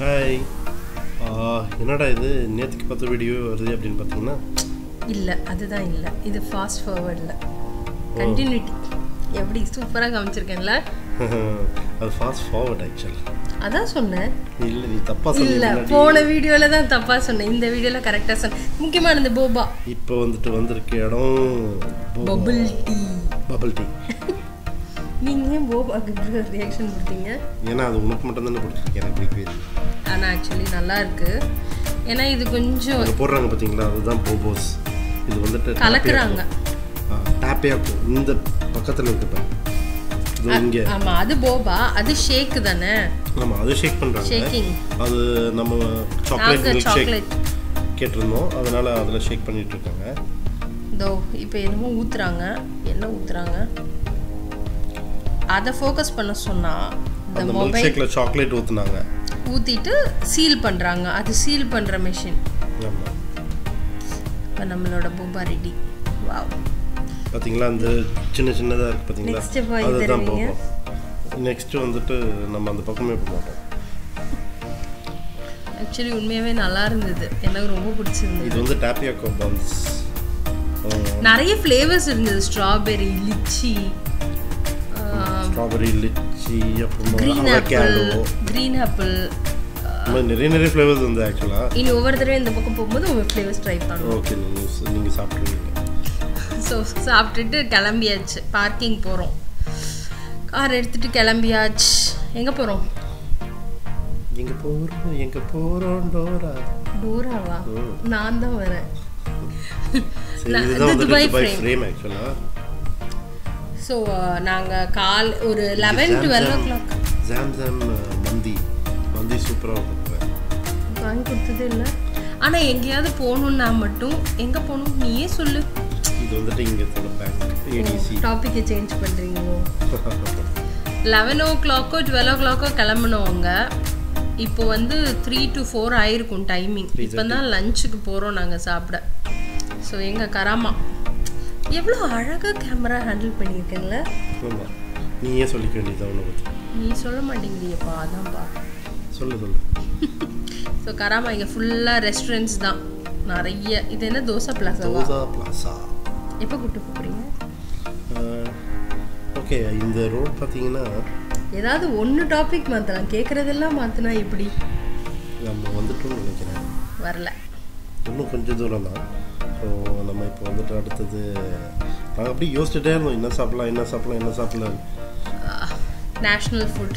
Hi என்னடா இது நேற்றுக்கு பார்த்த வீடியோ வருது அப்படின்னு பார்த்தீங்கன்னா இல்லை அதுதான் இல்லை இது ஃபாஸ்ட் ஃபார்வர்டில் கண்டினியூட்டி எப்படி சூப்பராக காமிச்சிருக்கேன்ல அது ஃபாஸ்ட் ஃபார்வர்ட் ஆக்சுவலி அதான் சொன்னேன் இல்லை நீ தப்பாக இல்லை சொன்ன போன வீடியோவில் தான் தப்பாக சொன்னேன் இந்த வீடியோவில் கரெக்டாக சொன்னேன் முக்கியமானது போபா இப்போ வந்துட்டு வந்திருக்க இடம் பபுள் டீ பபிள் டீ நீங்கள் ஏன் போபாக்கு இப்படி ரியாக்ஷன் கொடுத்தீங்க ஏன்னா அது உனக்கு மட்டும் தானே பிடிச்சிருக்கு எனக்கு பிடிக்கவே இல்லை ஆனால் ஆக்சுவலி நல்லா இருக்கு ஏன்னா இது கொஞ்சம் அங்கே போடுறாங்க பார்த்தீங்களா அதுதான் போபோஸ் இது வந்துட்டு கலக்குறாங்க டேப்பையாக்கும் இந்த பக்கத்தில் இருக்கு பாரு. இது இங்கே ஆமாம் அது போபா அது ஷேக்கு தானே ஆமாம் அது ஷேக் பண்ணுறாங்க ஷேக்கிங் அது நம்ம சாக்லேட் நாங்கள் மில்க் ஷேக் சாக்லேட் கேட்டிருந்தோம் அதனால அதில் ஷேக் பண்ணிட்டு இருக்காங்க இதோ இப்போ என்னமோ ஊத்துறாங்க என்ன ஊத்துறாங்க அதை ஃபோக்கஸ் பண்ண சொன்னா இந்த அந்த மில்க் மொபைல் ஷேக்கில் சாக்லேட் ஊற்றுனாங்க ஊத்திட்டு சீல் பண்றாங்க அது சீல் பண்ற மெஷின் ஆமாம் இப்போ நம்மளோட போபா ரெடி வாவ் பார்த்தீங்களா அந்த சின்ன சின்னதாக இருக்குது பார்த்தீங்களா Next போய் அதுதான் தருவீங்க? போகும் நெக்ஸ்ட் வந்துட்டு நம்ம அந்த பக்கமே போக மாட்டோம் ஆக்சுவலி உண்மையாவே நல்லா இருந்தது எனக்கு ரொம்ப பிடிச்சிருந்தது இது வந்து டாப்பியாக்கோ பால்ஸ் நிறைய ஃப்ளேவர்ஸ் இருந்தது ஸ்ட்ராபெரி லிச்சி ஸ்ட்ராபெரி லிச்சி அப்புறமா green apple avocado green apple இந்த மாதிரி நிறைய நிறைய ஃப்ளேவர்ஸ் வந்து ஆக்சுவலாக இனி ஒவ்வொரு தடவை இந்த பக்கம் போகும்போது உங்கள் ஃப்ளேவர்ஸ் ட்ரை பண்ணுவோம் ஓகே நீங்கள் நீங்கள் சாப்பிட்ருவீங்க ஸோ சாப்பிட்டுட்டு கிளம்பியாச்சு பார்க்கிங் போகிறோம் கார் எடுத்துட்டு கிளம்பியாச்சு எங்கே போகிறோம் எங்கே போகிறோம் எங்கே போகிறோம் டோரா டோராவா ம். நான் தான் வரேன் சரி நான் இதுதான் இது வந்து துபாய் துபாய் frame. ஃப்ரேம் ஆக்சுவலாக ஸோ நாங்கள் கால் ஒரு லெவன் டுவெல் ஓ கிளாக் ஜாம் ஜாம் மந்தி மந்தி சூப்பராக இருக்கும் வாங்கி கொடுத்ததே இல்லை ஆனால் எங்கேயாவது போகணுன்னா மட்டும் எங்கே போகணும் நீயே சொல்லு இது வந்துட்டு இங்கே இருக்கிற பேங்க் ஏடிசி டாப்பிக்கை சேஞ்ச் பண்ணுறீங்களோ லெவன் ஓ கிளாக்கோ டுவெல் ஓ கிளாக்கோ கிளம்புனவங்க இப்போ வந்து த்ரீ டு ஃபோர் ஆயிருக்கும் டைமிங் இப்போ தான் லஞ்சுக்கு போகிறோம் நாங்கள் சாப்பிட ஸோ எங்கள் கராமா எவ்வளோ அழகாக கேமரா ஹேண்டில் பண்ணியிருக்கேன்ல ஆமாம் நீ ஏன் சொல்லிக்க வேண்டியது அவனை பற்றி நீ சொல்ல மாட்டேங்கிறியப்பா அதான்ப்பா சொல்லு சொல்லு ஸோ கராமா இங்கே ஃபுல்லாக ரெஸ்டாரண்ட்ஸ் தான் நிறைய இது என்ன தோசை பிளாசாவா தோசா பிளாசா எப்போ கூட்டு போகிறீங்க ஓகே இந்த ரோட் பார்த்தீங்கன்னா ஏதாவது ஒன்று டாபிக் மாற்றலாம் கேட்குறதெல்லாம் மாற்றினா எப்படி நம்ம வந்துட்டோம்னு நினைக்கிறேன் வரல இன்னும் கொஞ்சம் தூரம் தான் ஸோ நம்ம இப்போ வந்துட்டு அடுத்தது நாங்கள் அப்படியே யோசிச்சுட்டே இருந்தோம் என்ன சாப்பிடலாம் என்ன சாப்பிடலாம் என்ன சாப்பிடலாம் நேஷ்னல் ஃபுட்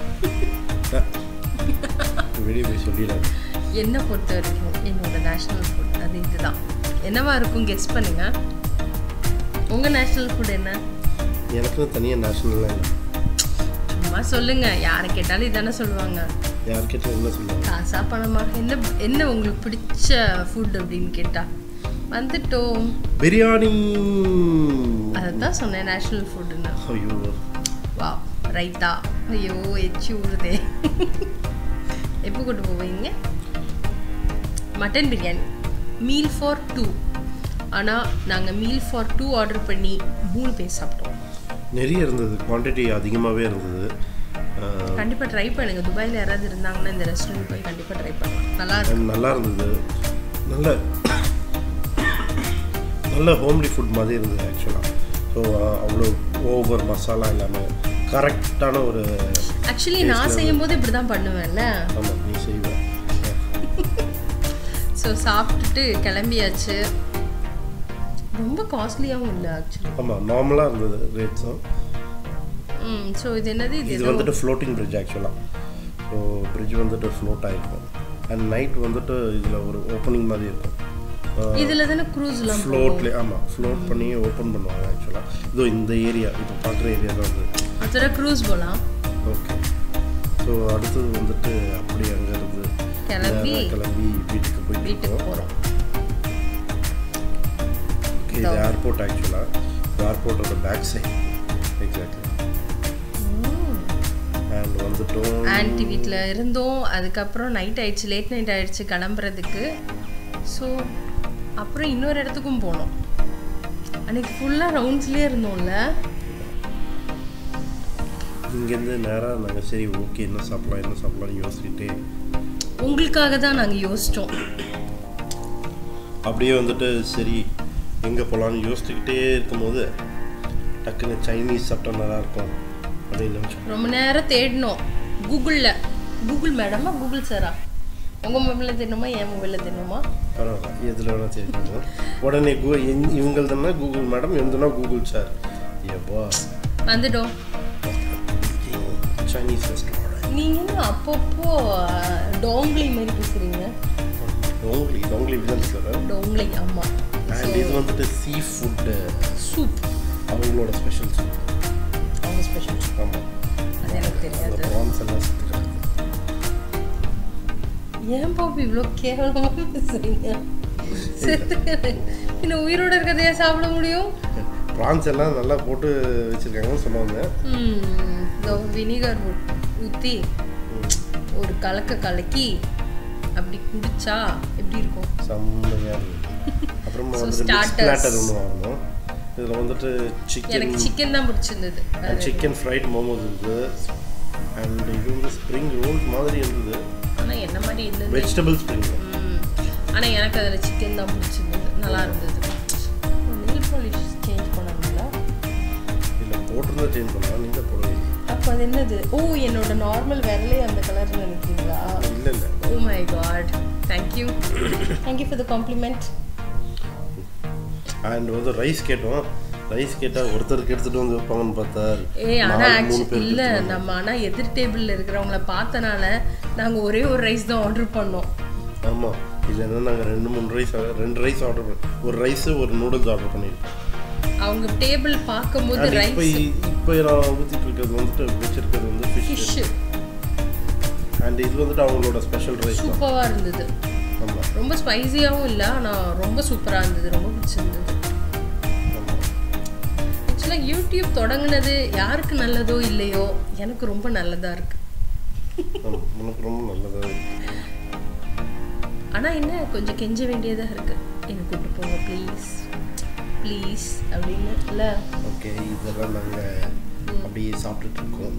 வெளியே போய் சொல்லிடாது என்னை பொறுத்த வரைக்கும் என்னோட நேஷ்னல் ஃபுட் அது இதுதான் என்னவா இருக்கும் கெஸ் பண்ணுங்க உங்கள் நேஷ்னல் ஃபுட் என்ன எனக்குன்னு தனியாக நேஷனல்லாம் இல்லை சும்மா சொல்லுங்க யாரை கேட்டாலும் இதானே சொல்லுவாங்க யார்கிட்ட என்ன சொல்லுவாங்க காசா பணமா என்ன என்ன உங்களுக்கு பிடிச்ச ஃபுட் அப்படின்னு கேட்டா வந்துட்டோம் பிரியாணி அதை தான் சொன்னேன் நேஷ்னல் ஃபுட்டுன்னு ஐயோ வா ரைத்தா ஐயோ எச்சி ஊறுதே எப்போ கொண்டு போவீங்க mutton biryani meal for two ஆனால் நாங்கள் மீல் ஃபார் டூ ஆர்டர் பண்ணி மூணு பேர் சாப்பிட்டோம் நிறைய இருந்தது குவான்டிட்டி அதிகமாகவே இருந்தது அஹ், கண்டிப்பாக ட்ரை பண்ணுங்கள் துபாயில் யாராவது இருந்தாங்கன்னா இந்த ரெஸ்டாரண்ட் போய் கண்டிப்பாக ட்ரை பண்ணலாம் நல்லா இருக்கும் and நல்லா இருந்தது நல்ல நல்ல ஹோம்லி ஃபுட் மாதிரி இருந்தது ஆக்சுவலாக ஸோ அவ்வளோ ஓவர் மசாலா இல்லாமல் கரெக்டான ஒரு ஆக்சுவலி நான் செய்யும்போது இப்படி தான் பண்ணுவேன்ல ஆமாம் நீ செய்வேன் ஸோ சாப்பிட்டுட்டு கிளம்பியாச்சு ரொம்ப காஸ்ட்லியாகவும் இல்லை ஆக்சுவலி ஆமாம் நார்மலாக இருந்தது ரேட்ஸும் ம் ஸோ இது என்னது இது இது ஏதோ வந்துட்டு ஃப்ளோட்டிங் பிரிட்ஜ் ஆக்சுவலாக ஸோ பிரிட்ஜ் வந்துட்டு ஃப்ளோட் ஆகிருக்கும் அண்ட் நைட் வந்துட்டு இதில் ஒரு ஓப்பனிங் மாதிரி இருக்கும் இதில் தானே க்ரூஸ்லாம் ஃப்ளோட்லேயே ஆமாம் ஃப்ளோட் பண்ணி ஓப்பன் பண்ணுவாங்க ஆக்சுவலாக இதோ இந்த ஏரியா இப்போ பார்க்குற ஏரியா தான் வந்து அதோட க்ரூஸ் போகலாம் ஓகே ஸோ அடுத்தது வந்துட்டு அப்படி அங்கே இருந்து கிளம்பி நேரா கிளம்பி வீட்டுக்கு போயிட்டு வீட்டுக்கு இருக்கோம் போகிறோம் ஓகே இது ஏர்போர்ட் ஆக்சுவலாக ஏர்போர்ட்டோட பேக் சைட் எக்ஸாக்ட்லி அண்ட் வந்துட்டோம் ஆன்ட்டி வீட்டில் இருந்தோம் அதுக்கப்புறம் நைட் ஆயிடுச்சு லேட் நைட் ஆயிடுச்சு கிளம்புறதுக்கு ஸோ அப்புறம் இன்னொரு இடத்துக்கும் போனோம் அன்னைக்கு ஃபுல்லாக ரவுண்ட்ஸ்லேயே இருந்தோம்ல இங்கேருந்து நேராக நாங்கள் சரி ஓகே என்ன சாப்பிடலாம் என்ன சாப்பிடலாம்னு யோசிச்சுட்டே உங்களுக்காக தான் நாங்க யோசிச்சோம் அப்படியே வந்துட்டு சரி எங்கே போகலான்னு யோசிச்சுக்கிட்டே இருக்கும்போது டக்குன்னு சைனீஸ் சாப்பிட்டா நல்லா இருக்கும் அப்படின்னு நினச்சோம் ரொம்ப நேரம் தேடினோம் கூகுள்ல கூகுள் மேடமா கூகுள் சாரா உங்க மொபைல்ல தெரியணுமா என் மொபைல்ல தெரியணுமா பரவாயில்ல எதில் வேணால் தெரிஞ்சுக்கணும் உடனே கூ இவங்கள்துன்னா கூகுள் மேடம் எந்தனா கூகுள் சார் எப்போ வந்துட்டோம் சைனீஸ் ரெஸ்டாரண்ட் நீங்க என்ன அப்பப்போ அஹ், டோங்லி மாதிரி பேசுறீங்க டோங்லி டோங்லி வில்லன் சார் டோங்லி ஆமா அண்ட் இது வந்துட்டு சீ ஃபுட்டு சூப் அவங்களோட ஸ்பெஷல் சூப் அவங்க ஸ்பெஷல் ஆமாம் அது எனக்கு அந்த தெரியாது ப்ரான்ஸ் எல்லாம் சுற்றி கிடக்கு ஏன் பாப்பி இவ்வளோ கேவலமா பேசுறீங்க செத்து இன்னும் உயிரோட இருக்கதையா சாப்பிட முடியும் ப்ரான்ஸ் எல்லாம் நல்லா போட்டு வச்சுருக்காங்கன்னு சொன்னாங்க ம், இதோ வினிகர் ஊற்றி ஒரு கலக்க கலக்கி அப்படி குடிச்சா எப்படி இருக்கும் செம்மையாக இருந்தது அப்புறமா So, வந்துட்டு மிக்ஸ் starters. பிளாட்டர் ஒன்று வாங்கணும் இதில் வந்துட்டு சிக்கன் எனக்கு சிக்கன் தான் பிடிச்சிருந்தது அண்ட் சிக்கன் ஃப்ரைட் மோமோஸ் இருந்தது அண்ட் இது வந்து ஸ்ப்ரிங் ரோல்ஸ் மாதிரி இருந்தது ஆனா என்ன மாதிரி இருந்தது வெஜிடபிள் ஸ்ப்ரிங் ரோல் ம். ஆனா எனக்கு அதுல சிக்கன் தான் பிடிச்சிருந்தது நல்லா இருந்தது நெயில் பாலிஷ் சேஞ்ச் பண்ணாங்களா இல்லை போட்டிருந்தா சேஞ்ச் பண்ணலாம் நீங்கள் போடவே அப்போ அது என்னது ஓ என்னோட நார்மல் விரலே அந்த கலர்னு நினைக்கிறீங்களா இல்லை இல்லை oh my god thank you thank you for the compliment and வந்து ரைஸ் கேட்டோம் ரைஸ் கேட்டால் ஒருத்தருக்கு எடுத்துகிட்டு வந்து வைப்பாங்கன்னு பார்த்தா ஏய் ஆனா நாலு, மூணு ஆக்சுவலி பேருக்கு இல்ல எடுத்துட்டு வந்தாங்க. நம்ம ஆனா எதிர் டேபிள்ல இருக்கிறவங்கள பார்த்தனால நாங்க ஒரே ஒரு ரைஸ் தான் ஆர்டர் பண்ணோம் ஆமாம் இல்லைன்னா நாங்கள் ரெண்டு மூணு ரைஸ் ரெண்டு ரைஸ் ஆர்டர் பண்ணி ஒரு ரைஸு ஒரு நூடுல்ஸ் ஆர்டர் பண்ணியிருக்கோம் அவங்க டேபிள் பார்க்கும்போது அண்ட் இப்போ ரைஸ் இப்போ நான் ஊற்றிட்டு இருக்கிறது வந்துட்டு வச்சிருக்கிறது வந்து ஃபிஷ் ஃபிஷ் அண்ட் இது வந்துட்டு அவங்களோட ஸ்பெஷல் ரைஸ் தான் சூப்பரா இருந்தது ஆமாம் ரொம்ப ஸ்பைசியாவும் இல்ல ஆனா ரொம்ப சூப்பரா இருந்தது ரொம்ப பிடிச்சிருந்தது ஆமாம் ஆக்சுவலாக யூடியூப் தொடங்குனது யாருக்கு நல்லதோ இல்லையோ எனக்கு ரொம்ப நல்லதா இருக்கு ஆமாம் உனக்கு ரொம்ப நல்லதாக இருக்கு ஆனா என்ன கொஞ்சம் கெஞ்ச வேண்டியதா இருக்கு என்னை கூப்பிட்டு போங்க ப்ளீஸ் ப்ளீஸ் அப்படின்னு இல்ல ஓகே இதெல்லாம் நாங்கள் அப்படியே சாப்பிட்டுட்டு இருக்கோம்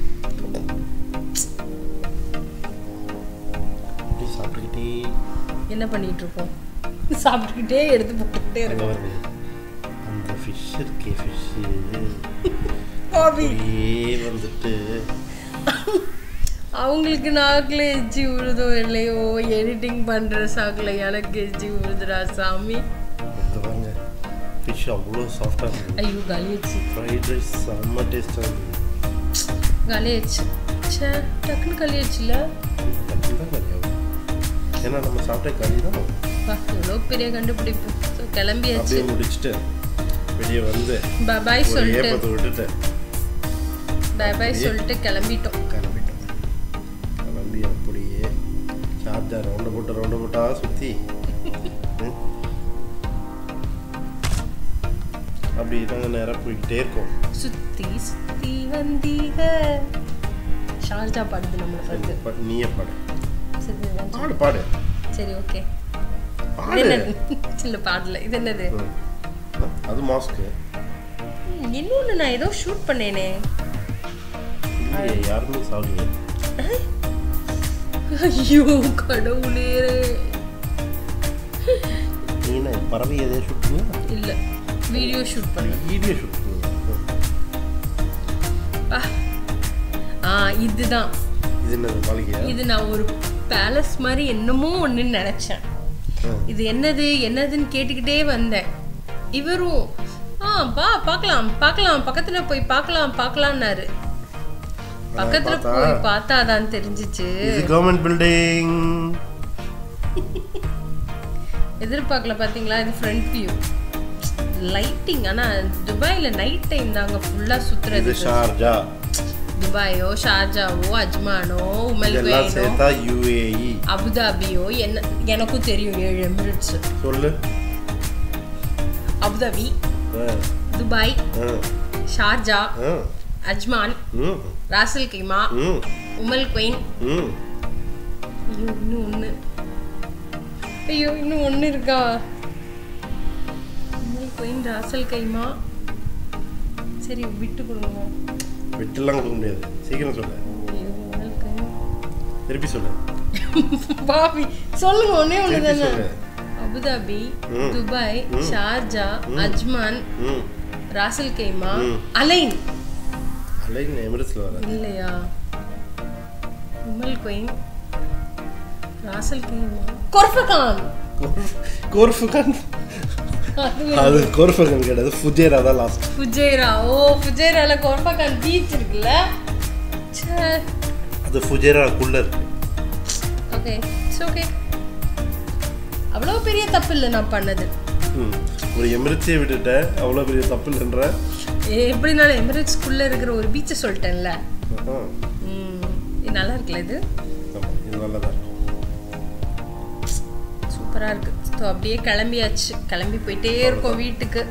அப்படியே சாப்பிட்டுக்கிட்டே என்ன பண்ணிட்டு இருக்கோம் சாப்பிட்டுக்கிட்டே எடுத்து போட்டுக்கிட்டே அங்கே இருக்கோம் வருது அந்த ஃபிஷ் இருக்கே ஃபிஷ்ஷு பாபி அப்படியே வந்துட்டு அவங்களுக்கு நாக்குல எச்சி விழுதோ இல்லையோ எடிட்டிங் பண்ற சாக்குல எனக்கு எச்சி விழுதுடா சாமி இந்த பாருங்க ஃபிஷ் அவ்வளோ சாஃப்டாக இருந்தது ஐயோ காலியாச்சு ஃப்ரைட் ரைஸ் செம்ம டேஸ்ட்டாக இருந்தது காலியாச்சு ச்சே டக்குன்னு காலியாச்சுல டக்குனு தான் கறியாகும் ஏன்னா நம்ம சாப்பிட்ட கறி தான் பா எவ்வளோ பெரிய கண்டுபிடிப்பு ஸோ கிளம்பியாச்சு அப்படியே முடிச்சுட்டு வெளியே வந்து பாய் ஒரு சொல்லிட்டு ஏப்பத்தை விட்டுட்டு பாய் பாய் சொல்லிட்டு கிளம்பிட்டோம் கிளம்பிட்டோம் கிளம்பி அப்படியே சார்ஜா ரவுண்டு போட்டு ரவுண்டு போட்டா சுற்றி அப்படி நாங்கள் நேராக போய்கிட்டே இருக்கோம் சுத்தி சுத்தி வந்தீக ஷார்ஜா பாடுது நம்மளை பார்த்து பா- நீயே பாடு சரி இதுதான் பாடு பாடு சரி ஓகே இது பாடு என்னது இல்ல பாடல இது என்னது ம். அது மாஸ்க்கு ம், இன்னொன்னு நான் ஏதோ ஷூட் பண்ணேனே இல்லையே யாருமே சாப்பிடுங்க ஐயோ கடவுளே நீ என்ன பறவை எதையும் ஷூட் பண்ணியா இல்ல வீடியோ ஷூட் பண்ணேன் வீடியோ ஷூட் பண்ணியா பா ஆ இதுதான் இது என்னது மாளிகையா இது நான் ஒரு பேலஸ் மாதிரி என்னமோ ஒன்று நினைச்சேன் ஆ. இது என்னது என்னதுன்னு கேட்டுக்கிட்டே வந்தேன் இவரும் ஆ பா பார்க்கலாம் பார்க்கலாம் பக்கத்துல போய் பார்க்கலாம் பார்க்கலாம்னாரு பக்கத்துல பார்த்தா? போய் பார்த்தாதான் தெரிஞ்சிச்சு இது கவர்மெண்ட் பில்டிங் எதிர்பார்க்கல பாத்தீங்களா இது ஃப்ரண்ட் வியூ லைட்டிங் ஆனா துபாயில நைட் டைம் தாங்க ஃபுல்லா இது சுத்துறது ஷார்ஜா துபாயோ ஷார்ஜாவோ அஜ்மானோ உமல் இதெல்லாம் குவைனோ சேர்த்தா யூஏஇ அபுதாபியோ என்ன எனக்கும் தெரியும் ஏழு எமிரேட்ஸ் சொல்லு அபுதாபி ஆ, துபாய் ஆ, ஷார்ஜா ஆ, அஜ்மான் ம், ராசல் கைமா ம், உமல் குவைன் ம். ஐயோ இன்னும் ஒன்று ஐயோ இன்னும் ஒன்று இருக்கா உமல் குவைன் ராசல் கைமா சரி விட்டு கொடுங்க விட்டுலாம் கொடுக்க முடியாது சீக்கிரம் சொல்லு ஐயோ உமல் குவைன் திருப்பி சொல்லு பாபி சொல்லுங்க ஒண்ணே ஒண்ணு திருப்பி தானே சொல்லு. அபுதாபி ம். துபாய் ஷார்ஜா அஜ்மான் ம் ராசல் கைமா ம். அலைன் அலைன் எமிரேட்ஸில் வராது இல்லையா உமல் குயின் ராசல் கைமா கொர்ஃபகான் கோர்ஃபுகான் அது அது கோர்ஃபுகான் கிடையாது ஃபுஜேரா தான் லாஸ்ட் ஃபுஜைரா ஓ ஃபுஜைரால கொர்ஃபகான் பீச் இருக்குல்ல ச்சே அது ஃபுஜேராக்குள்ள இருக்கு ஓகே இட்ஸ் ஓகே அவ்வளோ பெரிய தப்பு இல்லை நான் பண்ணது ம் ஒரு எமிரேட்ஸே விட்டுட்டேன் அவ்வளோ பெரிய தப்பு இல்லைன்ற ஏ, எப்படினாலும் எமிரேட்ஸ்குள்ளே இருக்கிற ஒரு பீச்சை சொல்லிட்டேன்ல ஆஹா. ம், இது நல்லா இருக்குல்ல இது ஆமா இது நல்லா தான் இருக்கும் சூப்பராக இருக்கு ஸோ அப்படியே கிளம்பியாச்சு கிளம்பி போயிட்டே இருக்கோம் வீட்டுக்கு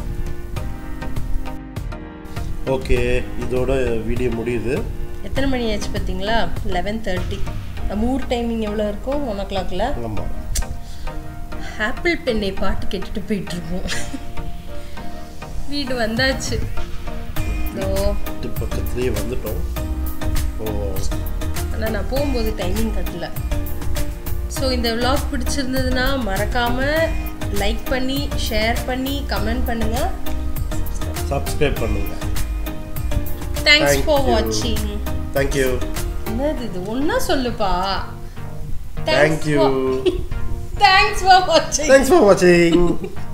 ஓகே இதோட வீடியோ முடியுது எத்தனை மணி ஆச்சு பார்த்தீங்களா லெவன் தேர்ட்டி நம்ம ஊர் டைமிங் எவ்வளோ இருக்கும் ஒன் ஓ கிளாக்ல ஆமாம் ஆப்பிள் பெண்ணை பாட்டு கேட்டுட்டு போயிட்டு இருக்கோம் வீடு வந்தாச்சு இதோ வீட்டு பக்கத்துலேயே வந்துட்டோம் ஓ ஆனால் நான் போகும்போது டைமிங் கட்டல ஸோ இந்த vlog பிடிச்சிருந்ததுன்னா மறக்காமல் லைக் பண்ணி ஷேர் பண்ணி கமெண்ட் பண்ணுங்கள் சப்ஸ்கிரைப் பண்ணுங்க தேங்க்ஸ் Thank ஃபார் you. வாட்சிங் தேங்க்யூ என்னது இது ஒன்றா சொல்லுப்பா தேங்க்யூ தேங்க்ஸ் ஃபார் வாட்சிங் தேங்க்ஸ் ஃபார் வாட்சிங்